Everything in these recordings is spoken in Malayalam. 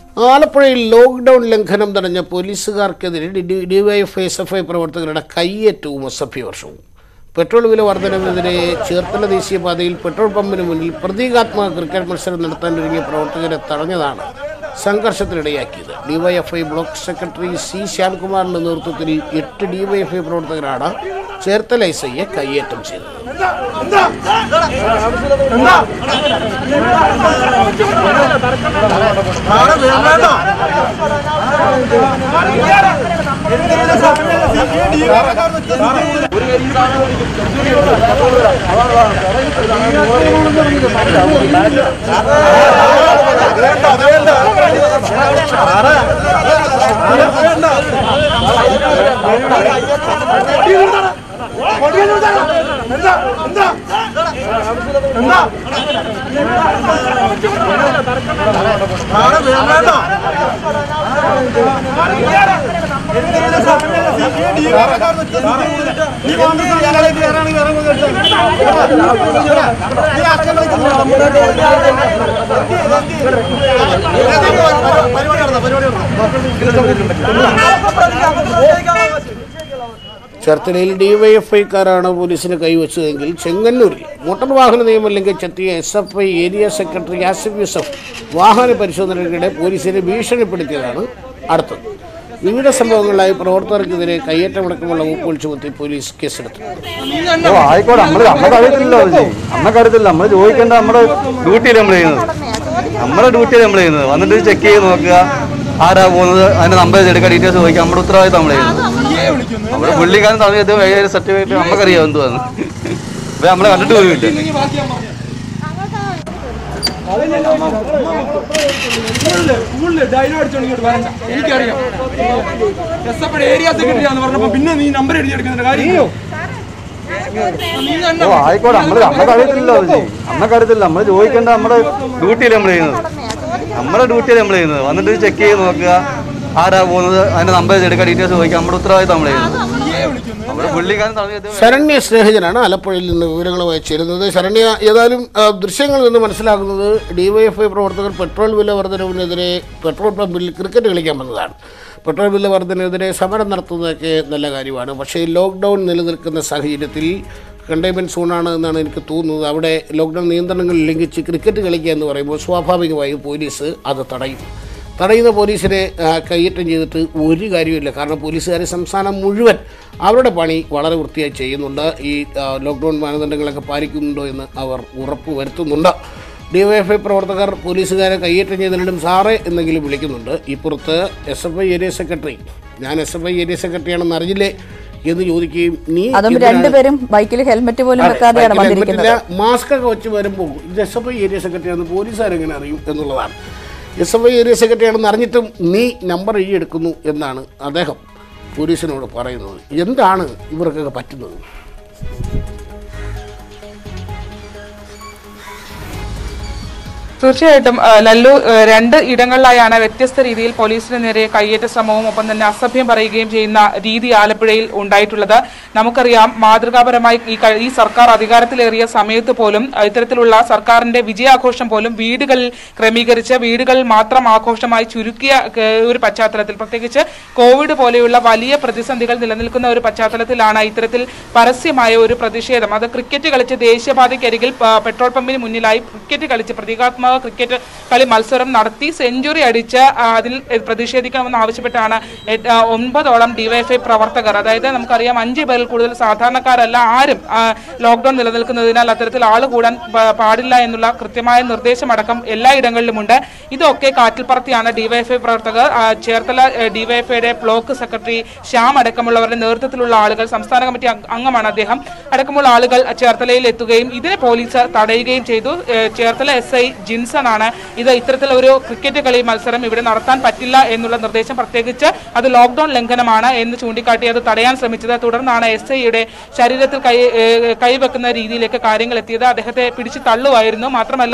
ആലപ്പുഴയിൽ ലോക്ക്ഡൌൺ ലംഘനം തടഞ്ഞ പോലീസുകാർക്കെതിരെ D- DYF S F I പ്രവർത്തകരുടെ കയ്യേറ്റവും അസഭ്യവർഷവും പെട്രോൾ വില വർധനവിനെതിരെ ചേർത്തല ദേശീയപാതയിൽ പെട്രോൾ പമ്പിന് മുന്നിൽ പ്രതീകാത്മക ക്രിക്കറ്റ് മത്സരം നടത്താനൊരുങ്ങിയ പ്രവർത്തകരെ തടഞ്ഞതാണ് സംഘർഷത്തിനിടയാക്കിയത് ഡിവൈഎഫ്ഐ ബ്ലോക്ക് സെക്രട്ടറി സി ശ്യാംകുമാറിന്റെ നേതൃത്വത്തിൽ എട്ട് ഡിവൈഎഫ്ഐ പ്രവർത്തകരാണ് ചേർത്തല എസ് ഐയെ കയ്യേറ്റം ചെയ്തത് ചേർത്തലയിൽ ഡിവൈഎഫ്ഐക്കാരാണ് പോലീസിന് കൈവച്ചതെങ്കിൽ ചെങ്ങന്നൂരിൽ മോട്ടോർ വാഹന നിയമം ലംഘിച്ചെത്തിയ S F I area secretary Asif Yusuf വാഹന പരിശോധനയ്ക്കിടെ പോലീസിനെ ഭീഷണിപ്പെടുത്തിയതാണ് അടുത്തത് വിവിധ സംഭവങ്ങളിലായി പ്രവർത്തകർക്കെതിരെ കയ്യേറ്റമടക്കമുള്ള വകുപ്പുകൾ ചുമത്തി പോലീസ് കേസെടുത്തു ഓ ആയിക്കോട്ടെ നമ്മള് നമ്മൾക്ക് അറിയത്തില്ലല്ലോ അത് ചെയ്യും നമ്മൾക്ക് അറിയത്തില്ല നമ്മൾ ചോദിക്കേണ്ട നമ്മുടെ ഡ്യൂട്ടിയിൽ നമ്മൾ ചെയ്യുന്നത് നമ്മുടെ ഡ്യൂട്ടിയിൽ നമ്മൾ ചെയ്യുന്നത് വന്നിട്ട് ചെക്ക് ചെയ്ത് നോക്കുക ആരാ പോകുന്നത് അതിന്റെ നമ്പർ എടുക്കുക ഡീറ്റെയിൽസ് ചോദിക്കുക നമ്മുടെ ഉത്തരവാദിത്തം നമ്മൾ ചെയ്യുന്നത് നമ്മുടെ പുള്ളിക്കാരൻ തന്നത് വേറെ സർട്ടിഫിക്കറ്റ് നമുക്കറിയാം എന്തുവാന്ന് ഇപ്പൊ നമ്മളെ കണ്ടിട്ട് പോലുമില്ല ഡയലോഗ് അടിച്ചോണ്ട് ഇങ്ങോട്ട് വരണ്ട എനിക്കറിയാം എസ് എഫ് ഏരിയ സെക്രട്ടറി ആണെന്ന് പറഞ്ഞപ്പോ പിന്നെ നീ നമ്പർ എഴുതി എടുക്കുന്ന കാര്യം നീ തന്നെ ഓ ആയിക്കോട്ടെ നമ്മള് നമ്മൾക്ക് അറിയത്തില്ലല്ലോ അത് ചെയ്യും നമ്മൾക്ക് അറിയത്തില്ല നമ്മൾ ചോദിക്കേണ്ട നമ്മുടെ ഡ്യൂട്ടിയിൽ നമ്മൾ ചെയ്യുന്നത് നമ്മുടെ ഡ്യൂട്ടിയിൽ നമ്മൾ ചെയ്യുന്നത് വന്നിട്ട് ചെക്ക് ചെയ്ത് നോക്കുക ആരാ പോകുന്നത് അതിന്റെ നമ്പർ എടുക്കുക ഡീറ്റെയിൽസ് ചോദിക്കുക നമ്മുടെ ഉത്തരവാദിത്തം നമ്മൾ ചെയ്യുന്നത് നമ്മുടെ പുള്ളിക്കാരൻ തന്നത് ശരണ്യ സ്നേഹിതനാണ് ആലപ്പുഴയിൽ നിന്ന് വിവരങ്ങളുമായി ചേരുന്നത് ശരണ്യ ഏതായാലും ആ, ദൃശ്യങ്ങളിൽ നിന്ന് മനസ്സിലാക്കുന്നത് ഡിവൈഎഫ്ഐ പ്രവർത്തകർ പെട്രോൾ വില വർധനവിനെതിരെ പെട്രോൾ പമ്പിൽ ക്രിക്കറ്റ് കളിക്കാൻ വന്നതാണ് പെട്രോൾ വില വർധനവിനെതിരെ സമരം നടത്തുന്നതൊക്കെ നല്ല കാര്യമാണ് പക്ഷേ ലോക്ക്ഡൗൺ നിലനിൽക്കുന്ന സാഹചര്യത്തിൽ കണ്ടെയ്ൻമെൻറ്റ് സോണാണ് എന്നാണ് എനിക്ക് തോന്നുന്നത് അവിടെ ലോക്ക്ഡൗൺ നിയന്ത്രണങ്ങൾ ലംഘിച്ച് ക്രിക്കറ്റ് കളിക്കുക എന്ന് പറയുമ്പോൾ സ്വാഭാവികമായും പോലീസ് അത് തടയും തടയുന്ന പോലീസിനെ ആ, കയ്യേറ്റം ചെയ്തിട്ട് ഒരു കാര്യമില്ല കാരണം പോലീസുകാരെ സംസ്ഥാനം മുഴുവൻ അവരുടെ പണി വളരെ വൃത്തിയായി ചെയ്യുന്നുണ്ട് ഈ ആ, ലോക്ക്ഡൗൺ മാനദണ്ഡങ്ങളൊക്കെ പാലിക്കുന്നുണ്ടോ എന്ന് അവർ ഉറപ്പ് വരുത്തുന്നുണ്ട് ഡിവൈഎഫ്ഐ പ്രവർത്തകർ പോലീസുകാരെ കയ്യേറ്റം ചെയ്തതിനും സാറേ എന്നെങ്കിലും വിളിക്കുന്നുണ്ട് ഇപ്പുറത്ത് S F I area secretary ഞാൻ എസ് എഫ് ഐ ഏരിയ സെക്രട്ടറിയാണെന്ന് അറിഞ്ഞില്ലേ എന്ന് ചോദിക്കുകയും നീ അതും എന്തിനാണ് രണ്ടുപേരും ബൈക്കിൽ ഹെൽമെറ്റ് പോലും അതെ, വെക്കാതെയാണ് ബൈക്കിൽ വന്നിരിക്കുന്നത് ഹെൽമെറ്റില്ല, മാസ്ക് ഒക്കെ വെച്ച് വരുമ്പോൾ ഇത് S F I area secretary ആണെന്ന് പോലീസുകാരെങ്ങനെ അറിയും എന്നുള്ളതാണ് S F I area secretary ആണെന്ന് അറിഞ്ഞിട്ടും നീ നമ്പർ എഴുതിയെടുക്കുന്നു എന്നാണ് അദ്ദേഹം പോലീസിനോട് പറയുന്നത് എന്താണ് ഇവർക്കൊക്കെ പറ്റുന്നത് തീർച്ചയായിട്ടും ആ, ലല്ലു ആ, രണ്ട് ഇടങ്ങളിലായാണ് വ്യത്യസ്ത രീതിയിൽ പോലീസിന് നേരെ കയ്യേറ്റ ശ്രമവും ഒപ്പം തന്നെ അസഭ്യം പറയുകയും ചെയ്യുന്ന രീതി ആലപ്പുഴയിൽ ഉണ്ടായിട്ടുള്ളത് നമുക്കറിയാം മാതൃകാപരമായി ഈ ക- ഈ സർക്കാർ അധികാരത്തിലേറിയ സമയത്ത് പോലും ആ, ഇത്തരത്തിലുള്ള സർക്കാരിന്റെ വിജയാഘോഷം പോലും വീടുകളിൽ ക്രമീകരിച്ച് വീടുകളിൽ മാത്രം ആഘോഷമായി ചുരുക്കിയ ആ, ഒരു പശ്ചാത്തലത്തിൽ പ്രത്യേകിച്ച് കോവിഡ് പോലെയുള്ള വലിയ പ്രതിസന്ധികൾ നിലനിൽക്കുന്ന ഒരു പശ്ചാത്തലത്തിലാണ് ഇത്തരത്തിൽ പരസ്യമായ ഒരു പ്രതിഷേധം അത് ക്രിക്കറ്റ് കളിച്ച് ദേശീയപാതയ്ക്കരികിൽ ആ, പെട്രോൾ പമ്പിന് മുന്നിലായി ക്രിക്കറ്റ് കളിച്ച് പ്രതീകാത്മക ക്രിക്കറ്റ് കളി മത്സരം നടത്തി സെഞ്ചുറി അടിച്ച് ആ, അതിൽ പ്രതിഷേധിക്കണമെന്ന് ആവശ്യപ്പെട്ടാണ് എട്ട്- ആ, ഒൻപതോളം ഡിവൈഎഫ്ഐ പ്രവർത്തകർ അതായത് നമുക്കറിയാം അഞ്ച് പേരിൽ കൂടുതൽ സാധാരണക്കാരല്ല ആരും ആ, ലോക്ക്ഡൌൺ നിലനിൽക്കുന്നതിനാൽ അത്തരത്തിൽ ആള് കൂടാൻ പ- പാടില്ല എന്നുള്ള കൃത്യമായ നിർദ്ദേശമടക്കം എല്ലാ ഇടങ്ങളിലുമുണ്ട് ഇതൊക്കെ കാറ്റിൽ പറത്തിയാണ് ഡിവൈഎഫ്ഐ പ്രവർത്തകർ ആ, ചേർത്തല ഡിവൈഎഫ്ഐയുടെ ബ്ലോക്ക് സെക്രട്ടറി ശ്യാം അടക്കമുള്ളവരുടെ നേതൃത്വത്തിലുള്ള ആളുകൾ സംസ്ഥാന കമ്മിറ്റി അംഗ- അംഗമാണ് അദ്ദേഹം അടക്കമുള്ള ആളുകൾ ചേർത്തലയിൽ എത്തുകയും ഇതിനെ പോലീസ് തടയുകയും ചെയ്തു ഏ, ചേർത്തല എസ് ഐ ജിൻസൺ ആണ് ഇത് ഇത്തരത്തിലൊരു ക്രിക്കറ്റ് കളി മത്സരം ഇവിടെ നടത്താൻ പറ്റില്ല എന്നുള്ള നിർദ്ദേശം പ്രത്യേകിച്ച് അത് ലോക്ക്ഡൌൺ ലംഘനമാണ് എന്ന് ചൂണ്ടിക്കാട്ടി അത് തടയാൻ ശ്രമിച്ചത് തുടർന്നാണ് എസ് ഐയുടെ ശരീരത്തിൽ കൈ ഏ, കൈവെക്കുന്ന രീതിയിലേക്ക് കാര്യങ്ങൾ എത്തിയത് അദ്ദേഹത്തെ പിടിച്ചു തള്ളുമായിരുന്നു മാത്രമല്ല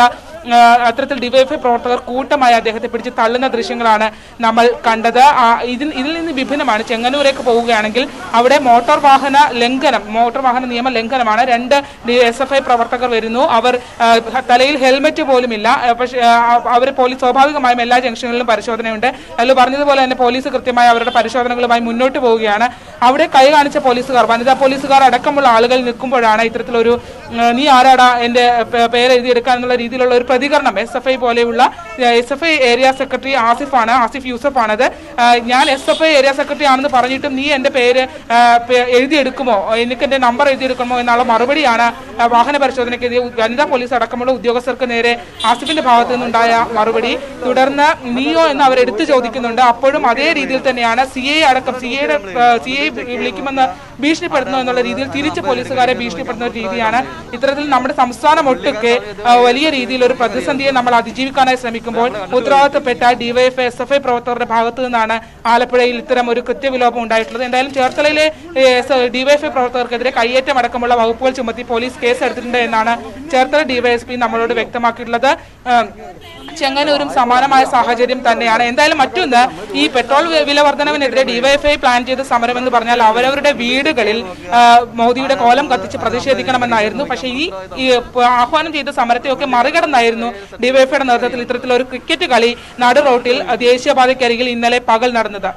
ആ, അത്തരത്തിൽ ഡിവൈഎഫ്ഐ പ്രവർത്തകർ കൂട്ടമായി അദ്ദേഹത്തെ പിടിച്ച് തള്ളുന്ന ദൃശ്യങ്ങളാണ് നമ്മൾ കണ്ടത് ആ, ഇതിൽ ഇതിൽ നിന്ന് വിഭിന്നമാണ് ചെങ്ങന്നൂരേക്ക് പോവുകയാണെങ്കിൽ അവിടെ മോട്ടോർ വാഹന ലംഘനം മോട്ടോർ വാഹന നിയമ ലംഘനമാണ് രണ്ട് എസ് എഫ് ഐ പ്രവർത്തകർ വരുന്നു അവർ ആ, തലയിൽ ഹെൽമറ്റ് പോലുമില്ല ആ, പക്ഷേ അവർ പോലീസ് സ്വാഭാവികമായും എല്ലാ ജംഗ്ഷനുകളിലും പരിശോധനയുണ്ട് അതിൽ പറഞ്ഞതുപോലെ തന്നെ പോലീസ് കൃത്യമായി അവരുടെ പരിശോധനകളുമായി മുന്നോട്ട് പോവുകയാണ് അവിടെ കൈ കാണിച്ച പോലീസുകാർ വനിതാ പോലീസുകാർ അടക്കമുള്ള ആളുകൾ നിൽക്കുമ്പോഴാണ് ഇത്തരത്തിലൊരു ഉം, നീ ആരാടാ എന്റെ പേ- പേര് എഴുതിയെടുക്കാൻ എന്നുള്ള രീതിയിലുള്ള ഒരു പ്രതികരണം എസ് എഫ് ഐ പോലെയുള്ള S F I area secretary ആസിഫാണ് ആസിഫ് യൂസഫ് ആണത് ആ, ഞാൻ S F I area secretary ആണെന്ന് പറഞ്ഞിട്ടും നീ എന്റെ പേര് ആ, പേ- എഴുതിയെടുക്കുമോ എനിക്ക് എന്റെ നമ്പർ എഴുതിയെടുക്കുമോ എന്നുള്ള മറുപടിയാണ് ആ, വാഹന പരിശോധനയ്ക്കെതിരെ വനിതാ പോലീസ് അടക്കമുള്ള ഉദ്യോഗസ്ഥർക്ക് നേരെ ആസിഫിന്റെ ഭാഗത്തു നിന്നുണ്ടായ മറുപടി തുടർന്ന് നീയോ എന്ന് അവർ എടുത്തു ചോദിക്കുന്നുണ്ട് അപ്പോഴും അതേ രീതിയിൽ തന്നെയാണ് സി എ അടക്കം സി എയുടെ സി എ വിളിക്കുമെന്ന് ഭീഷണിപ്പെടുത്തുന്നു എന്നുള്ള രീതിയിൽ തിരിച്ച് പോലീസുകാരെ ഭീഷണിപ്പെടുന്ന ഒരു രീതിയാണ് ഇത്തരത്തിൽ നമ്മുടെ സംസ്ഥാനം ഒട്ടുക്കെ ആ, വലിയ രീതിയിൽ ഒരു പ്രതിസന്ധിയെ നമ്മൾ അതിജീവിക്കാനായി ശ്രമിക്കുമ്പോൾ ഉത്തരവാദിത്തപ്പെട്ട ഡിവൈഎഫ് എസ് എഫ് ഐ പ്രവർത്തകരുടെ ഭാഗത്തു നിന്നാണ് ആലപ്പുഴയിൽ ഇത്തരം ഒരു കൃത്യവിലോപം ഉണ്ടായിട്ടുള്ളത് എന്തായാലും ചേർത്തലയിലെ ഡിവൈഎഫ്ഐ പ്രവർത്തകർക്കെതിരെ കയ്യേറ്റം അടക്കമുള്ള വകുപ്പുകൾ ചുമത്തി പോലീസ് കേസ് എടുത്തിട്ടുണ്ട് എന്നാണ് ചേർത്തല ഡിവൈഎസ്പി നമ്മളോട് വ്യക്തമാക്കിയിട്ടുള്ളത് ആ, ചെങ്ങന്നൂരും സമാനമായ സാഹചര്യം തന്നെയാണ് എന്തായാലും മറ്റൊന്ന് ഈ പെട്രോൾ വി- വില വർധനവിനെതിരെ ഡിവൈഎഫ്ഐ പ്ലാൻ ചെയ്ത സമരം എന്ന് പറഞ്ഞാൽ അവരവരുടെ വീടുകളിൽ ആ, മോദിയുടെ കോലം കത്തിച്ച് പ്രതിഷേധിക്കണമെന്നായിരുന്നു പക്ഷേ ഈ ഈ പ- ആഹ്വാനം ചെയ്ത സമരത്തെയൊക്കെ മറികടന്നായിരുന്നു ഡിവൈഎഫ്ഐയുടെ നേതൃത്വത്തിൽ ഇത്തരത്തിലൊരു ക്രിക്കറ്റ് കളി നടു റോട്ടിൽ ദേശീയപാതയ്ക്കരികിൽ ഇന്നലെ പകൽ നടന്നത്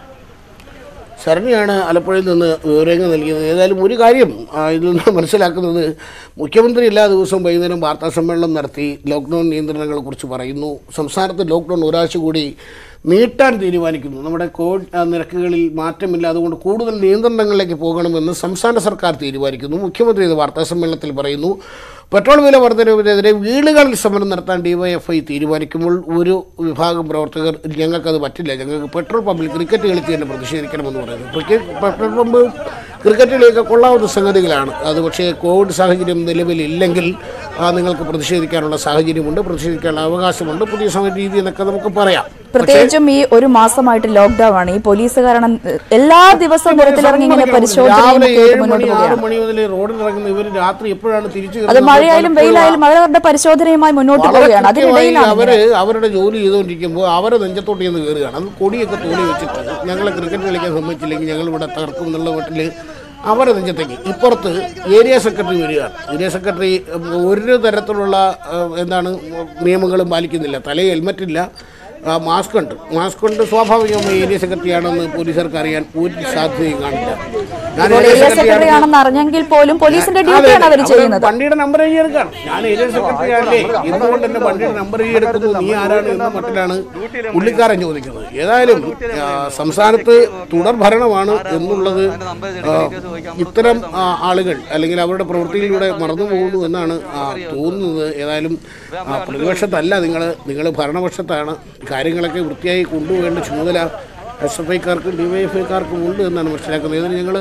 ശരണിയാണ് ആലപ്പുഴയിൽ നിന്ന് വിവരങ്ങൾ നൽകിയത് ഏതായാലും ഒരു കാര്യം ആ, ഇതിൽ നിന്ന് മനസ്സിലാക്കുന്നത് മുഖ്യമന്ത്രി എല്ലാ ദിവസവും വൈകുന്നേരം വാർത്താ സമ്മേളനം നടത്തി ലോക്ക്ഡൗൺ നിയന്ത്രണങ്ങളെക്കുറിച്ച് പറയുന്നു സംസ്ഥാനത്ത് ലോക്ക്ഡൗൺ ഒരാഴ്ച കൂടി നീട്ടാൻ തീരുമാനിക്കുന്നു നമ്മുടെ കോവിഡ് ആ, നിരക്കുകളിൽ മാറ്റമില്ല അതുകൊണ്ട് കൂടുതൽ നിയന്ത്രണങ്ങളിലേക്ക് പോകണമെന്ന് സംസ്ഥാന സർക്കാർ തീരുമാനിക്കുന്നു മുഖ്യമന്ത്രി ഇത് വാർത്താ സമ്മേളനത്തിൽ പറയുന്നു പെട്രോൾ വില വർധനവിനെതിരെ വീടുകളിൽ സമരം നടത്താൻ ഡിവൈഎഫ്ഐ തീരുമാനിക്കുമ്പോൾ ഒരു വിഭാഗം പ്രവർത്തകർ ഞങ്ങൾക്കത് പറ്റില്ല ഞങ്ങൾക്ക് പെട്രോൾ പമ്പിൽ ക്രിക്കറ്റ് കളിച്ച് തന്നെ പ്രതിഷേധിക്കണമെന്ന് പറയുന്നു ക്രിക്കറ്റ് പെട്രോൾ പമ്പ് ക്രിക്കറ്റ് കളിയൊക്കെ കൊള്ളാവുന്ന സംഗതികളാണ് അത് പക്ഷേ കോവിഡ് സാഹചര്യം നിലവിലില്ലെങ്കിൽ ആ, നിങ്ങൾക്ക് പ്രതിഷേധിക്കാനുള്ള സാഹചര്യമുണ്ട് പ്രതിഷേധിക്കാനുള്ള അവകാശമുണ്ട് പുതിയ സമയ രീതി എന്നൊക്കെ നമുക്ക് പറയാം പ്രത്യേകിച്ചും ഈ ഒരു മാസമായിട്ട് ലോക്ക്ഡൌൺ ആണ് ഈ പോലീസ് കാരണം എല്ലാ ദിവസവും നിരത്തിലിറങ്ങി ഇങ്ങനെ പരിശോധനയും രാവിലെ ഒക്കെ ആയിട്ട് ഏഴ് മുന്നോട്ട് മണി ആറ് പോവുകയാണ് മണി മുതൽ റോഡിൽ ഇറങ്ങുന്ന ഇവർ രാത്രി എപ്പോഴാണ് തിരിച്ചു അത് മഴയായാലും വെയിലായാലും അവരവരുടെ പരിശോധനയുമായി മുന്നോട്ട് വളരെ പോവുകയാണ് കൃത്യമായി അതിനിടയിലാണ് അവര് അവരുടെ ജോലി ചെയ്തുകൊണ്ടിരിക്കുമ്പോൾ അവരെ നെഞ്ചത്തോട്ട് ചെന്ന് കയറുകയാണ് അത് കൊടിയൊക്കെ തോണി വെച്ചിട്ട് ഞങ്ങളെ ക്രിക്കറ്റ് കളിക്കാൻ സമ്മതിച്ചില്ലെങ്കിൽ ഞങ്ങൾ ഇവിടെ തകർക്കും എന്നുള്ള മട്ടിൽ അവരെ നെഞ്ചത്തേക്ക് ഇപ്പുറത്ത് ഏരിയ സെക്രട്ടറി വരികയാണ് ഏരിയ സെക്രട്ടറി ഉം, ഒരു തരത്തിലുള്ള ഉം, എന്താണ് നിയമങ്ങളും പാലിക്കുന്നില്ല തലയിൽ ഹെൽമറ്റ് ഇല്ല ആ, മാസ്ക് ഉണ്ട് മാസ്ക് കൊണ്ട് സ്വാഭാവികമായി ഏരിയ സെക്രട്ടറി ആണെന്ന് പോലീസുകാർക്ക് അറിയാൻ ഒരു സാധ്യതയും കാണില്ല ഞാൻ ഇപ്പോൾ ഏരിയ ഏരിയ സെക്രട്ടറി സെക്രട്ടറി ആണെന്ന് അറിഞ്ഞെങ്കിൽ പോലും പോലീസിന്റെ ഡ്യൂട്ടിയാണ് അവർ ചെയ്യുന്നത് വണ്ടിയുടെ നമ്പർ എഴുതി എടുക്കണം ഞാൻ ഏരിയ സെക്രട്ടറി ആണല്ലേ എന്തുകൊണ്ട് എന്റെ വണ്ടിയുടെ നമ്പർ എഴുതി എടുക്കുന്നു നീ ആരാണ് എന്ന മട്ടിലാണ് പുള്ളിക്കാരൻ ചോദിക്കുന്നത് ഏതായാലും ആ, സംസ്ഥാനത്ത് തുടർ ഭരണമാണ് എന്നുള്ളത് ആ, ഇത്തരം ആ, ആളുകൾ അല്ലെങ്കിൽ അവരുടെ പ്രവൃത്തിയിലൂടെ മറന്നു പോകുന്നു എന്നാണ് ആ, തോന്നുന്നത് ഏതായാലും ആ, പ്രതിപക്ഷത്തല്ല നിങ്ങൾ നിങ്ങൾ ഭരണപക്ഷത്താണ് കാര്യങ്ങളൊക്കെ വൃത്തിയായി കൊണ്ടുപോകേണ്ട ചുമതല എസ് എഫ് ഐക്കാർക്കും ഡി വൈ എഫ് ഐക്കാർക്കും ഉണ്ട് എന്നാണ് മനസ്സിലാക്കുന്നത് ഏതായാലും ഞങ്ങൾ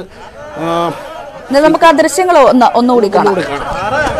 എന്നാൽ നമുക്ക് ആ ദൃശ്യങ്ങൾ ഒന്ന് ഒന്നുകൂടി കാണാം കൂടെ കാണാം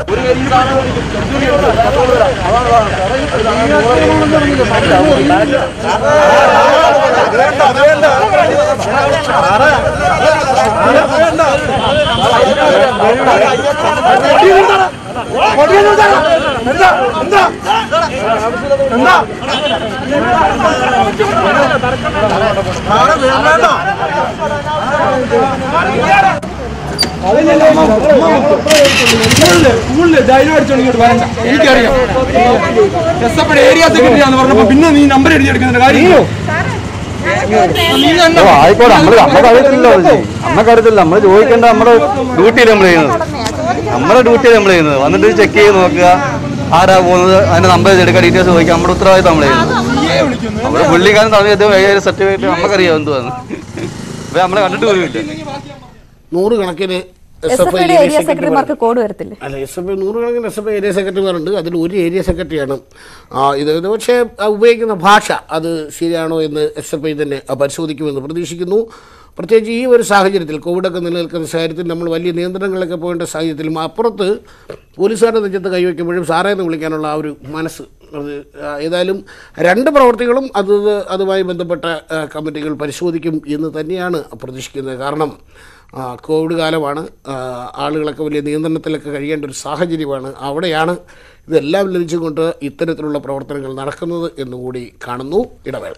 സ്കൂളില് സ്കൂളില് ധൈര്യം അടിച്ചോണ്ട് ഇങ്ങോട്ട് വരണ്ട എനിക്കറിയാം എസ് എഫ് ഏരിയ സെക്രട്ടറി ആണെന്ന് പറഞ്ഞപ്പോ പിന്നെ നീ നമ്പർ എഴുതിയെടുക്കുന്ന കാര്യം നീ തന്നെ ഓ ആയിക്കോട്ടെ നമ്മള് നമുക്ക് അറിയത്തില്ലല്ലോ അത് ചെയ്യും നമ്മക്ക് അറിയത്തില്ല നമ്മൾ ചോദിക്കേണ്ട നമ്മുടെ ഡ്യൂട്ടിയിൽ നമ്മൾ ചെയ്യുന്നത് നമ്മുടെ ഡ്യൂട്ടിയിൽ നമ്മൾ ചെയ്യുന്നത് വന്നിട്ട് ചെക്ക് ചെയ്ത് നോക്കുക ആരാ പോകുന്നത് അതിന്റെ നമ്പർ എടുക്കുക ഡീറ്റെയിൽസ് ചോദിക്കുക നമ്മുടെ ഉത്തരവാദിത്തം നമ്മൾ ചെയ്യുന്നത് നമ്മുടെ പുള്ളിക്കാരൻ തമ്മിൽ സർട്ടിഫിക്കറ്റ് നമുക്കറിയാം എന്തുവാന്ന് അപ്പൊ നമ്മളെ കണ്ടിട്ട് പോലും ഇല്ല നൂറുകണക്കിന് എസ് എസ് എഫ് എഫ് ഐയുടെ ഐ ഏരിയ സെക്രട്ടറിമാർക്ക് കോഡ് വരത്തില്ലേ അല്ല എസ് എഫ് ഐ നൂറുകണക്കിന് എസ് എഫ് ഐ ഏരിയ സെക്രട്ടറിമാരുണ്ട് അതിൽ ഒരു ഏരിയ സെക്രട്ടറിയാണ് ആ, ഇത് ഇത് പക്ഷേ ആ, ഉപയോഗിക്കുന്ന ഭാഷ അത് ശരിയാണോ എന്ന് എസ് എഫ് ഐ തന്നെ ആ, പരിശോധിക്കുമെന്ന് പ്രതീക്ഷിക്കുന്നു പ്രത്യേകിച്ച് ഈ ഒരു സാഹചര്യത്തിൽ കോവിഡൊക്കെ നിലനിൽക്കുന്ന സാഹചര്യത്തിൽ നമ്മൾ വലിയ നിയന്ത്രണങ്ങളൊക്കെ പോകേണ്ട സാഹചര്യത്തിലും അപ്പുറത്ത് പോലീസുകാരുടെ നെഞ്ചത്ത് കൈവയ്ക്കുമ്പോഴും സാറേ എന്ന് വിളിക്കാനുള്ള ആ ഒരു മനസ്സ് അത് ആ, ഏതായാലും രണ്ട് പ്രവർത്തികളും അത് അതുമായി ബന്ധപ്പെട്ട ആ, കമ്മിറ്റികൾ പരിശോധിക്കും എന്ന് തന്നെയാണ് പ്രതീക്ഷിക്കുന്നത് കാരണം ആ, കോവിഡ് കാലമാണ് ആ, ആളുകളൊക്കെ വലിയ നിയന്ത്രണത്തിലൊക്കെ കഴിയേണ്ട ഒരു സാഹചര്യമാണ് അവിടെയാണ് ഇതെല്ലാം ലഭിച്ചുകൊണ്ട് ഇത്തരത്തിലുള്ള പ്രവർത്തനങ്ങൾ നടക്കുന്നത് എന്നുകൂടി കാണുന്നു ഇടവേള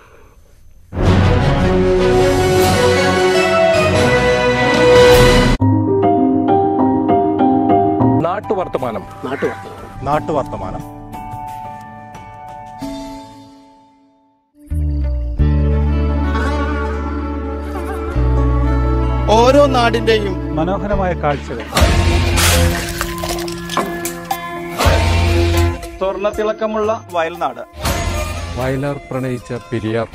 നാട്ടുവർത്തമാനം നാട്ടുവാർത്തകൾ നാട്ടുവർത്തമാനം ഓരോ നാടിന്റെയും മനോഹരമായ കാഴ്ചകൾ സ്വർണ്ണത്തിളക്കമുള്ള വയൽനാട് വയലാർ പ്രണയിച്ച പെരിയാർ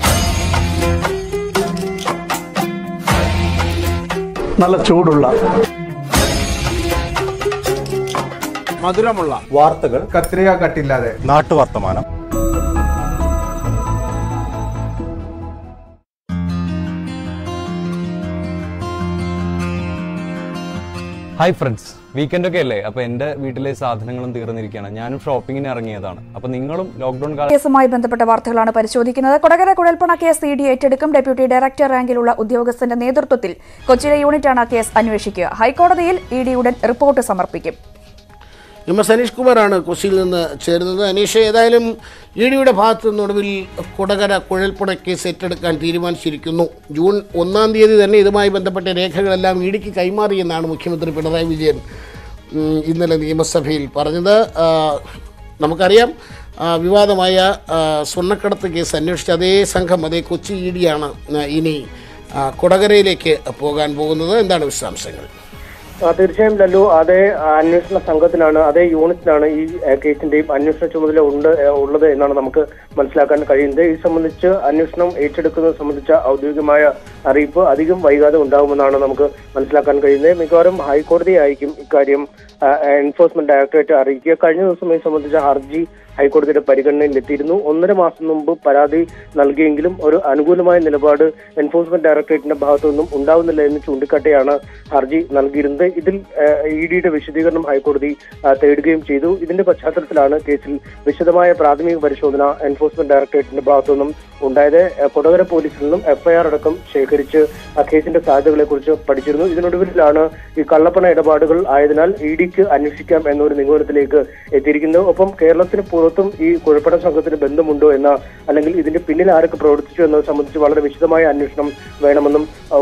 നല്ല ചൂടുള്ള മധുരമുള്ള വാർത്തകൾ കത്രിക കട്ടില്ലാതെ നാട്ടുവർത്തമാനം ഹായ് ഫ്രണ്ട്സ് വീക്കെൻഡ് ഒക്കെ അല്ലേ അപ്പൊ എന്റെ വീട്ടിലെ സാധനങ്ങളും തീർന്നിരിക്കുകയാണ് ഞാനും ഷോപ്പിങ്ങിന് ഇറങ്ങിയതാണ് അപ്പൊ നിങ്ങളും ലോക്ക്ഡൌൺ കാലം കേസുമായി ബന്ധപ്പെട്ട വാർത്തകളാണ് പരിശോധിക്കുന്നത് കൊടകര കുഴൽപ്പണ കേസ് ഇ ഡി ഏറ്റെടുക്കും ഡെപ്യൂട്ടി ഡയറക്ടർ റാങ്കിലുള്ള ഉദ്യോഗസ്ഥന്റെ നേതൃത്വത്തിൽ കൊച്ചിയിലെ യൂണിറ്റാണ് കേസ് അന്വേഷിക്കുക ഹൈക്കോടതിയിൽ ഇ ഡി ഉടൻ റിപ്പോർട്ട് സമർപ്പിക്കും എം എസ് അനീഷ് കുമാറാണ് കൊച്ചിയിൽ നിന്ന് ചേരുന്നത് അനീഷ് ഏതായാലും ഇ ഡിയുടെ ഭാഗത്ത് നിന്ന് ഒടുവിൽ കൊടകര കുഴൽപ്പണ കേസ് ഏറ്റെടുക്കാൻ തീരുമാനിച്ചിരിക്കുന്നു ജൂൺ ഒന്നാം തീയതി തന്നെ ഇതുമായി ബന്ധപ്പെട്ട രേഖകളെല്ലാം ഇ ഡിക്ക് കൈമാറിയെന്നാണ് മുഖ്യമന്ത്രി പിണറായി വിജയൻ ഉം, ഇന്നലെ നിയമസഭയിൽ പറഞ്ഞത് ആ, നമുക്കറിയാം ആ, വിവാദമായ ആ, സ്വർണ്ണക്കടത്ത് കേസ് അന്വേഷിച്ച അതേ സംഘം അതേ കൊച്ചി ഇ ഡിയാണ് ഇനി ആ, കൊടകരയിലേക്ക് പോകാൻ പോകുന്നത് എന്താണ് വിശദാംശങ്ങൾ ആ, തീർച്ചയായും ലല്ലു അതേ ആ, അന്വേഷണ സംഘത്തിനാണ് അതേ യൂണിറ്റിനാണ് ഈ ആ, കേസിന്റെയും അന്വേഷണ ചുമതല ഉണ്ട് ആ, ഉള്ളത് എന്നാണ് നമുക്ക് മനസ്സിലാക്കാൻ കഴിയുന്നത് ഇത് സംബന്ധിച്ച് അന്വേഷണം ഏറ്റെടുക്കുന്നത് സംബന്ധിച്ച ഔദ്യോഗികമായ അറിയിപ്പ് അധികം വൈകാതെ ഉണ്ടാകുമെന്നാണ് നമുക്ക് മനസ്സിലാക്കാൻ കഴിയുന്നത് മിക്കവാറും ഹൈക്കോടതി ആയിരിക്കും ഇക്കാര്യം ആ, എൻഫോഴ്സ്മെന്റ് ഡയറക്ടറേറ്റ് അറിയിക്കുക കഴിഞ്ഞ ദിവസം ഇത് സംബന്ധിച്ച ഹർജി ഹൈക്കോടതിയുടെ പരിഗണനയിലെത്തിയിരുന്നു ഒന്നര മാസം മുമ്പ് പരാതി നൽകിയെങ്കിലും ഒരു അനുകൂലമായ നിലപാട് എൻഫോഴ്സ്മെന്റ് ഡയറക്ടറേറ്റിന്റെ ഭാഗത്തു നിന്നും ഉണ്ടാവുന്നില്ല എന്ന് ചൂണ്ടിക്കാട്ടിയാണ് ഹർജി നൽകിയിരുന്നത് ഇതിൽ ഇ ഡിയുടെ വിശദീകരണം ഹൈക്കോടതി ആ, തേടുകയും ചെയ്തു ഇതിന്റെ പശ്ചാത്തലത്തിലാണ് കേസിൽ വിശദമായ പ്രാഥമിക പരിശോധന എൻഫോഴ്സ്മെന്റ് ഡയറക്ടറേറ്റിന്റെ ഭാഗത്തു നിന്നും ഉണ്ടായത് ആ, കൊടകര പോലീസിൽ നിന്നും എഫ്ഐആർ അടക്കം ശേഖരിച്ച് ആ കേസിന്റെ സാധ്യതകളെ കുറിച്ച് പഠിച്ചിരുന്നു ഇതിനൊടുവിലാണ് ഈ കള്ളപ്പണ ഇടപാടുകൾ ആയതിനാൽ ഇ ഡിക്ക് അന്വേഷിക്കാം എന്നൊരു നിഗമനത്തിലേക്ക് എത്തിയിരിക്കുന്നത് ഒപ്പം കേരളത്തിന് പുറത്തും ഈ കുഴപ്പണ സംഘത്തിന് ബന്ധമുണ്ടോ എന്ന അല്ലെങ്കിൽ ഇതിന്റെ പിന്നിൽ ആരൊക്കെ പ്രവർത്തിച്ചു എന്നത് സംബന്ധിച്ച് വളരെ വിശദമായ അന്വേഷണം വേണമെന്നും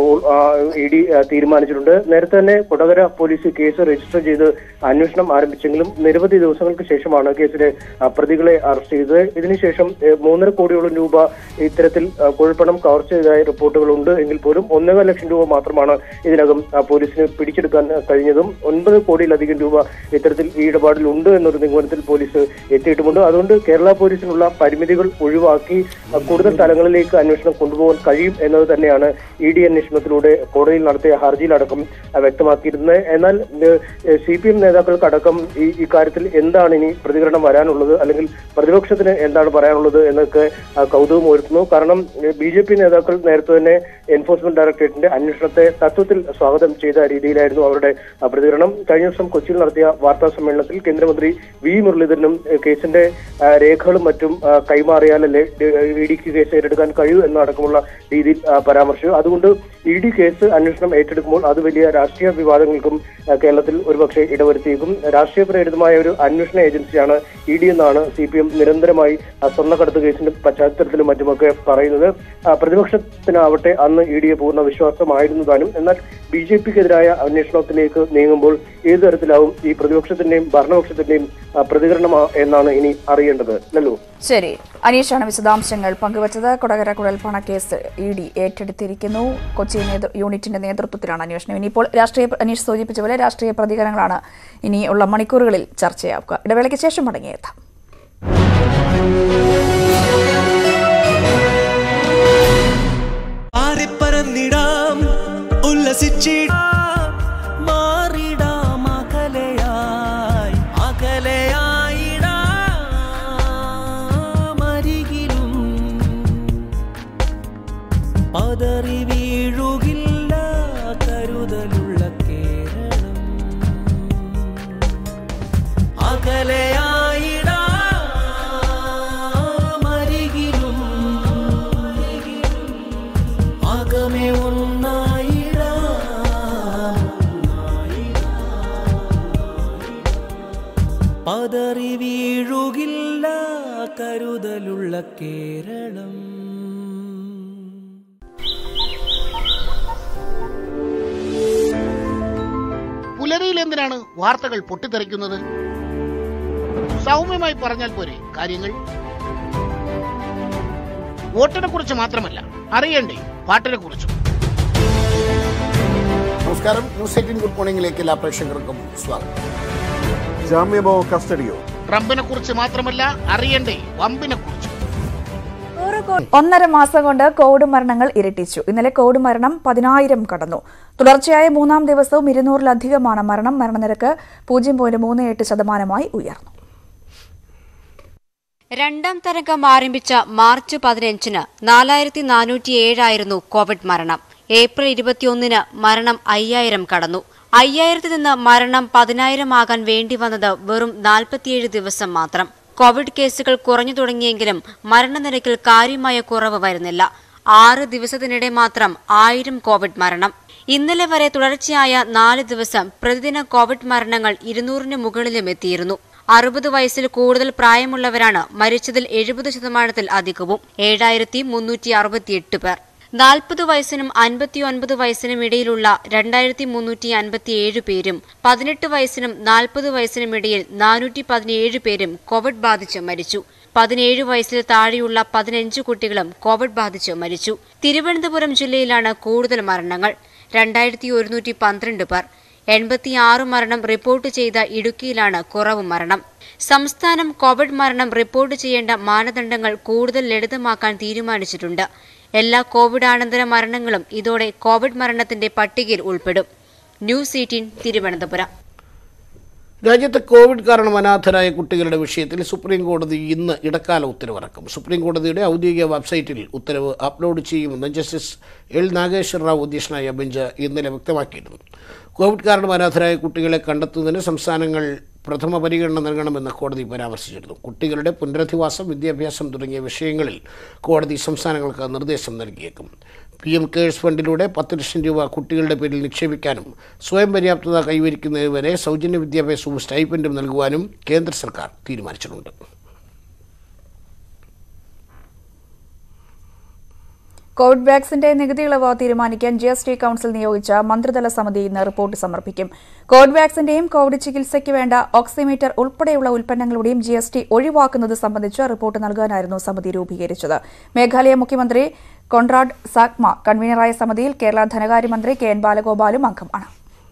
ഇ ഡി തീരുമാനിച്ചിട്ടുണ്ട് നേരത്തെ തന്നെ കൊടകര പോലീസ് കേസ് രജിസ്റ്റർ ചെയ്ത് അന്വേഷണം ആരംഭിച്ചെങ്കിലും നിരവധി ദിവസങ്ങൾക്ക് ശേഷമാണ് കേസിലെ ആ, പ്രതികളെ അറസ്റ്റ് ചെയ്തത് ഇതിനുശേഷം ഏ, മൂന്നര കോടിയോളം രൂപ ഇത്തരത്തിൽ ആ, കുഴൽപ്പണം കവർ ചെയ്തതായ റിപ്പോർട്ടുകളുണ്ട് എങ്കിൽ പോലും ഒന്നേകാൽ ലക്ഷം രൂപ മാത്രമാണ് ഇതിനകം ആ, പോലീസിന് പിടിച്ചെടുക്കാൻ ആ, കഴിഞ്ഞതും ഒൻപത് കോടിയിലധികം രൂപ ഇത്തരത്തിൽ ഈ ഇടപാടിൽ ഉണ്ട് എന്നൊരു നിഗമനത്തിൽ പോലീസ് എത്തിയിട്ടുമുണ്ട് അതുകൊണ്ട് കേരള പോലീസിനുള്ള പരിമിതികൾ ഒഴിവാക്കി ആ, കൂടുതൽ സ്ഥലങ്ങളിലേക്ക് അന്വേഷണം കൊണ്ടുപോകാൻ കഴിയും എന്നത് തന്നെയാണ് ഇ ഡി അന്വേഷണത്തിലൂടെ കോടതിയിൽ നടത്തിയ ഹർജിയിലടക്കം ആ, വ്യക്തമാക്കിയിരുന്നത് എന്നാൽ സി പി എം നേതാക്കൾക്കടക്കം ഈ ഇക്കാര്യത്തിൽ എന്താണ് ഇനി പ്രതികരണം വരാനുള്ളത് അല്ലെങ്കിൽ പ്രതിപക്ഷത്തിന് എന്താണ് പറയാനുള്ളത് എന്നൊക്കെ ആ, കൗതുകം ഉയർത്തുന്നു കാരണം ബി ജെ പി നേതാക്കൾ നേരത്തെ തന്നെ എൻഫോഴ്സ്മെന്റ് ഡയറക്ടറേറ്റിന്റെ അന്വേഷണത്തെ തത്വത്തിൽ സ്വാഗതം ചെയ്ത രീതിയിലായിരുന്നു അവരുടെ ആ, പ്രതികരണം കഴിഞ്ഞ ദിവസം കൊച്ചിയിൽ നടത്തിയ വാർത്താ സമ്മേളനത്തിൽ കേന്ദ്രമന്ത്രി വി മുരളീധരനും ഏഹ്, കേസിന്റെ ആ, രേഖകളും മറ്റും ആ, കൈമാറിയാലല്ലേ ഇ ഡിക്ക് കേസ് ഏറ്റെടുക്കാൻ കഴിയൂ എന്നടക്കമുള്ള രീതിയിൽ ആ, പരാമർശിച്ചു അതുകൊണ്ട് ഇ ഡി കേസ് അന്വേഷണം ഏറ്റെടുക്കുമ്പോൾ അത് വലിയ രാഷ്ട്രീയ വിവാദങ്ങൾക്കും ആ, കേരളത്തിൽ ഒരുപക്ഷെ ഇടവരുത്തിയേക്കും രാഷ്ട്രീയ പ്രേരിതമായ ഒരു അന്വേഷണ ഏജൻസിയാണ് ഇ ഡി എന്നാണ് സി പി എം നിരന്തരമായി ആ, സ്വർണ്ണക്കടത്ത് കേസിന്റെ പശ്ചാത്തലത്തിലും മറ്റുമൊക്കെ പറയുന്നത് ആ, പ്രതിപക്ഷത്തിനാവട്ടെ അന്ന് ഇ ഡിയെ പൂർണ്ണ വിശ്വാസമായിരുന്നു താനും എന്നാൽ ബി ജെ പിക്കെതിരായ അന്വേഷണത്തിലേക്ക് നീങ്ങുമ്പോൾ ഏത് തരത്തിലാവും ഈ പ്രതിപക്ഷത്തിന്റെയും ഭരണപക്ഷത്തിന്റെയും ആ, പ്രതികരണം ആ- എന്നാണ് ഇനി അറിയേണ്ടത് ലല്ലു ശരി അനീഷാണ് വിശദാംശങ്ങൾ പങ്കുവച്ചത് കൊടകര കുഴൽപ്പണ കേസ് ഇ ഡി ഏറ്റെടുത്തിരിക്കുന്നു കൊച്ചി നേതൃ- യൂണിറ്റിന്റെ നേതൃത്വത്തിലാണ് അന്വേഷണം ഇനിയിപ്പോൾ രാഷ്ട്രീയ അനീഷ് സൂചിപ്പിച്ച പോലെ രാഷ്ട്രീയ പ്രതികരണങ്ങളാണ് ഇനിയുള്ള മണിക്കൂറുകളിൽ ചർച്ചയാവുക ഇടവേളയ്ക്ക് ശേഷം മടങ്ങിയെത്താം പാറിപ്പറന്നിടാം ഉല്ലസിച്ചിടാം മാറിടാം അകലെയായി അകലെയായിടാം അരികിലും പതറി വീഴുകില്ല കരുതലുള്ള കേരളം അകലെയായിടാം കേരളം പുലരിയിൽ എന്തിനാണ് വാർത്തകൾ പൊട്ടിത്തെറിക്കുന്നത് സൗമ്യമായി പറഞ്ഞാൽ പോരെ കാര്യങ്ങൾ വോട്ടിനെ കുറിച്ച് മാത്രമല്ല അറിയണ്ടേ പാട്ടിനെ കുറിച്ചും നമസ്കാരം ന്യൂസ് എയ്റ്റീൻ ഗുഡ് മോർണിംഗിലേക്ക് എല്ലാ പ്രേക്ഷകർക്കും സ്വാഗതം ജാമ്യമോ കസ്റ്റഡിയോ ട്രംപിനെ കുറിച്ച് മാത്രമല്ല അറിയണ്ടേ വമ്പിനെ കുറിച്ച് ഒന്നര മാസം കൊണ്ട് കോവിഡ് മരണങ്ങൾ ഇരട്ടിച്ചു ഇന്നലെ കോവിഡ് മരണം പതിനായിരം കടന്നു തുടർച്ചയായ മൂന്നാം ദിവസവും ഇരുന്നൂറിലധികമാണ് മരണം മരണനിരക്ക് പൂജ്യം പോയിന്റ് മൂന്ന് എട്ട് ശതമാനമായി ഉയർന്നു രണ്ടാം തരംഗം ആരംഭിച്ച മാർച്ച് പതിനഞ്ചിന് നാലായിരത്തി നാനൂറ്റി ഏഴായിരുന്നു കോവിഡ് മരണം ഏപ്രിൽ ഇരുപത്തിയൊന്നിന് മരണം അയ്യായിരം കടന്നു അയ്യായിരത്തിൽ നിന്ന് മരണം പതിനായിരം ആകാൻ വേണ്ടി വന്നത് വെറും നാൽപ്പത്തിയേഴ് ദിവസം മാത്രം കോവിഡ് കേസുകൾ കുറഞ്ഞു തുടങ്ങിയെങ്കിലും മരണനിരക്കിൽ കാര്യമായ കുറവ് വരുന്നില്ല ആറ് ദിവസത്തിനിടെ മാത്രം ആയിരം കോവിഡ് മരണം ഇന്നലെ വരെ തുടർച്ചയായ നാല് ദിവസം പ്രതിദിന കോവിഡ് മരണങ്ങൾ ഇരുന്നൂറിന് മുകളിലും എത്തിയിരുന്നു അറുപത് വയസ്സിൽ കൂടുതൽ പ്രായമുള്ളവരാണ് മരിച്ചതിൽ എഴുപത് ശതമാനത്തിൽ അധികവും ഏഴായിരത്തി മുന്നൂറ്റി അറുപത്തിയെട്ട് പേർ നാൽപ്പത് വയസ്സിനും അൻപത്തിയൊൻപത് വയസ്സിനും ഇടയിലുള്ള രണ്ടായിരത്തി മുന്നൂറ്റി അൻപത്തിയേഴ് പേരും പതിനെട്ട് വയസ്സിനും നാൽപ്പത് വയസ്സിനും ഇടയിൽ നാനൂറ്റി പതിനേഴ് പേരും കോവിഡ് ബാധിച്ച് മരിച്ചു പതിനേഴ് വയസ്സിൽ താഴെയുള്ള പതിനഞ്ച് കുട്ടികളും കോവിഡ് ബാധിച്ച് മരിച്ചു തിരുവനന്തപുരം ജില്ലയിലാണ് കൂടുതൽ മരണങ്ങൾ രണ്ടായിരത്തി ഒരുന്നൂറ്റി പന്ത്രണ്ട് പേർ എൺപത്തിയാറ് മരണം റിപ്പോർട്ട് ചെയ്ത ഇടുക്കിയിലാണ് കുറവ് മരണം സംസ്ഥാനം കോവിഡ് മരണം റിപ്പോർട്ട് ചെയ്യേണ്ട മാനദണ്ഡങ്ങൾ കൂടുതൽ ലളിതമാക്കാൻ തീരുമാനിച്ചിട്ടുണ്ട് എല്ലാ കോവിഡാനന്തര മരണങ്ങളും ഇതോടെ കോവിഡ് മരണത്തിന്റെ പട്ടികയിൽ ഉൾപ്പെടും ന്യൂസ് എയ്റ്റീൻ തിരുവനന്തപുരം രാജ്യത്ത് കോവിഡ് കാരണം അനാഥരായ കുട്ടികളുടെ വിഷയത്തിൽ സുപ്രീം കോടതി ഇന്ന് ഇടക്കാല ഉത്തരവിറക്കും സുപ്രീം കോടതിയുടെ ഔദ്യോഗിക വെബ്സൈറ്റിൽ ഉത്തരവ് അപ്ലോഡ് ചെയ്യുമെന്ന് ജസ്റ്റിസ് എൽ നാഗേശ്വര റാവു അധ്യക്ഷനായ ബെഞ്ച് ഇന്നലെ വ്യക്തമാക്കിയിരുന്നു കോവിഡ് കാരണം അനാഥരായ കുട്ടികളെ കണ്ടെത്തുന്നതിന് സംസ്ഥാനങ്ങൾ പ്രഥമ പരിഗണന നൽകണമെന്ന് കോടതി പരാമർശിച്ചിരുന്നു കുട്ടികളുടെ പുനരധിവാസം വിദ്യാഭ്യാസം തുടങ്ങിയ വിഷയങ്ങളിൽ കോടതി സംസ്ഥാനങ്ങൾക്ക് നിർദ്ദേശം നൽകിയേക്കും പി എം കെയേഴ്സ് ഫണ്ടിലൂടെ പത്ത് ലക്ഷം രൂപ കുട്ടികളുടെ പേരിൽ നിക്ഷേപിക്കാനും സ്വയം പര്യാപ്തത കൈവരിക്കുന്നതുവരെ സൗജന്യ വിദ്യാഭ്യാസവും സ്റ്റൈപ്പൻഡും നൽകുവാനും കേന്ദ്ര സർക്കാർ തീരുമാനിച്ചിട്ടുണ്ട് കോവിഡ് വാക്സിന്റെ നികുതി ഇളവ് തീരുമാനിക്കാൻ ജി എസ് ടി കൌൺസിൽ നിയോഗിച്ച മന്ത്രിതല സമിതി ഇന്ന് റിപ്പോർട്ട് സമർപ്പിക്കും കോവിഡ് വാക്സിന്റെയും കോവിഡ് ചികിത്സയ്ക്ക് വേണ്ട ഓക്സിമീറ്റർ ഉൾപ്പെടെയുള്ള ഉൽപ്പന്നങ്ങളുടെയും ജി എസ് ടി ഒഴിവാക്കുന്നത് സംബന്ധിച്ച് റിപ്പോർട്ട് നൽകാനായിരുന്നു സമിതി രൂപീകരിച്ചത് മേഘാലയ മുഖ്യമന്ത്രി കൊൺറാഡ് സാക്മ കൺവീനറായ സമിതിയിൽ കേരള ധനകാര്യമന്ത്രി കെ എൻ ബാലഗോപാലും അംഗമാണ്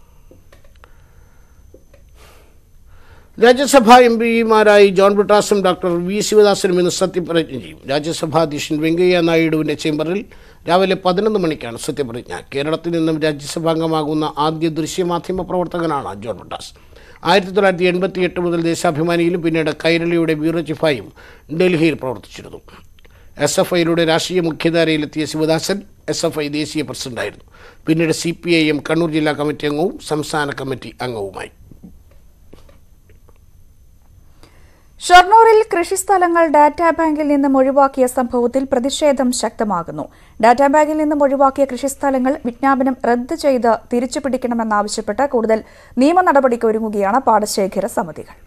രാജ്യസഭാ എം പിമാരായി ജോൺ ബ്രിട്ടാസും ഡോക്ടർ വി ശിവദാസനും ഇന്ന് സത്യപ്രതിജ്ഞ ചെയ്യും രാജ്യസഭാ അധ്യക്ഷൻ വെങ്കയ്യ നായിഡുവിന്റെ ചേംബറിൽ രാവിലെ പതിനൊന്ന് മണിക്കാണ് സത്യപ്രതിജ്ഞ കേരളത്തിൽ നിന്നും രാജ്യസഭാംഗമാകുന്ന ആദ്യ ദൃശ്യമാധ്യമ പ്രവർത്തകനാണ് ജോൺ ബ്രിട്ടാസ് ആയിരത്തി തൊള്ളായിരത്തി എൺപത്തി എട്ട് മുതൽ ദേശാഭിമാനിയിലും പിന്നീട് കൈരളിയുടെ ബ്യൂറോ ചീഫായും ഡൽഹിയിൽ പ്രവർത്തിച്ചിരുന്നു എസ് എഫ് ഐയിലൂടെ രാഷ്ട്രീയ മുഖ്യധാരയിലെത്തിയ ശിവദാസൻ എസ് എഫ് ഐ ദേശീയ പ്രസിഡന്റായിരുന്നു പിന്നീട് C P I M Kannur ജില്ലാ കമ്മിറ്റി അംഗവും സംസ്ഥാന കമ്മിറ്റി അംഗവുമായി ഷൊർണൂരിൽ കൃഷിസ്ഥലങ്ങൾ ഡാറ്റാ ബാങ്കിൽ നിന്നും ഒഴിവാക്കിയ സംഭവത്തിൽ പ്രതിഷേധം ശക്തമാകുന്നു ഡാറ്റാ ബാങ്കിൽ നിന്നും ഒഴിവാക്കിയ കൃഷിസ്ഥലങ്ങൾ വിജ്ഞാപനം റദ്ദ് ചെയ്ത് തിരിച്ചുപിടിക്കണമെന്നാവശ്യപ്പെട്ട് കൂടുതൽ നിയമ നടപടിക്ക് ഒരുങ്ങുകയാണ് പാടശേഖര സമിതികൾ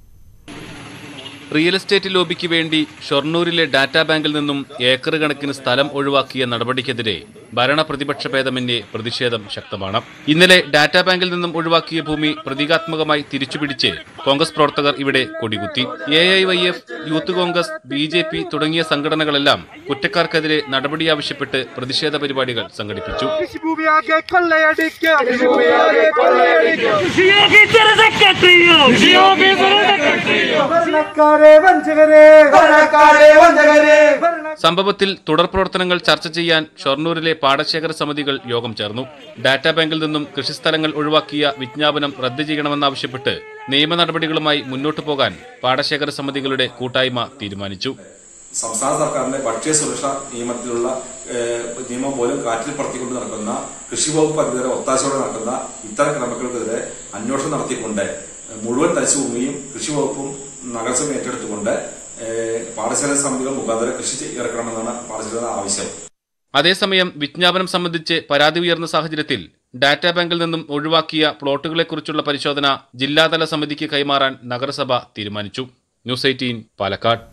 റിയൽ എസ്റ്റേറ്റ് ലോബിക്ക് വേണ്ടി ഷൊർണൂരിലെ ഡാറ്റാ ബാങ്കിൽ നിന്നും ഏക്കർ കണക്കിന് സ്ഥലം ഒഴിവാക്കിയ നടപടിക്കെതിരെ ഭരണ പ്രതിപക്ഷ ഭേദമന്യേ പ്രതിഷേധം ശക്തമാണ് ഇന്നലെ ഡാറ്റാ ബാങ്കിൽ നിന്നും ഒഴിവാക്കിയ ഭൂമി പ്രതീകാത്മകമായി തിരിച്ചുപിടിച്ച് കോൺഗ്രസ് പ്രവർത്തകർ ഇവിടെ കൊടികുത്തി A I Y F youth Congress B J P തുടങ്ങിയ സംഘടനകളെല്ലാം കുറ്റക്കാർക്കെതിരെ നടപടി ആവശ്യപ്പെട്ട് പ്രതിഷേധ പരിപാടികൾ സംഘടിപ്പിച്ചു കൃഷിഭൂമിയാകെ കൊള്ളയടിക്കും കൃഷിഭൂമിയാകെ കൊള്ളയടിക്കും കൃഷിയോഗി സെക്രട്ടറിയോ കൃഷിയോഗി സെക്രട്ടറിയോ ഭരണക്കാരെ വഞ്ചകരെ ഭരണക്കാരെ വഞ്ചകരെ സംഭവത്തിൽ തുടർ പ്രവർത്തനങ്ങൾ ചർച്ച ചെയ്യാൻ ഷൊർണൂരിലെ പാടശേഖര സമിതികൾ യോഗം ചേർന്നു ഡാറ്റാ ബാങ്കിൽ നിന്നും കൃഷിസ്ഥലങ്ങൾ ഒഴിവാക്കിയ വിജ്ഞാപനം റദ്ദ് ചെയ്യണമെന്നാവശ്യപ്പെട്ട് നിയമ നടപടികളുമായി മുന്നോട്ടു പോകാൻ പാടശേഖര സമിതികളുടെ കൂട്ടായ്മ തീരുമാനിച്ചു സംസ്ഥാന സർക്കാരിന്റെ ഭക്ഷ്യ സുരക്ഷാ നിയമത്തിലുള്ള ഏഹ്, നിയമം പോലും കാറ്റിൽ പറത്തിക്കൊണ്ട് നടക്കുന്ന കൃഷി വകുപ്പ് അധികൃതരെ ഒത്താശയോടെ നടക്കുന്ന ഇത്തരം ക്രമങ്ങൾക്കെതിരെ അന്വേഷണം നടത്തിക്കൊണ്ട് മുഴുവൻ തരിശുഭൂമിയും കൃഷി വകുപ്പും നഗരസഭയും ഏറ്റെടുത്തുകൊണ്ട് ഏഹ്, പാടശേഖര സമിതികൾ മുഖാന്തരം കൃഷി ചെയ്യ- ഇറക്കണമെന്നാണ് പാടശേഖര ആവശ്യം അതേസമയം വിജ്ഞാപനം സംബന്ധിച്ച് പരാതി ഉയർന്ന സാഹചര്യത്തിൽ ഡാറ്റാ ബാങ്കിൽ നിന്നും ഒഴിവാക്കിയ പ്ലോട്ടുകളെക്കുറിച്ചുള്ള പരിശോധന ജില്ലാതല സമിതിക്ക് കൈമാറാൻ നഗരസഭ തീരുമാനിച്ചു ന്യൂസ് എയ്റ്റീൻ പാലക്കാട്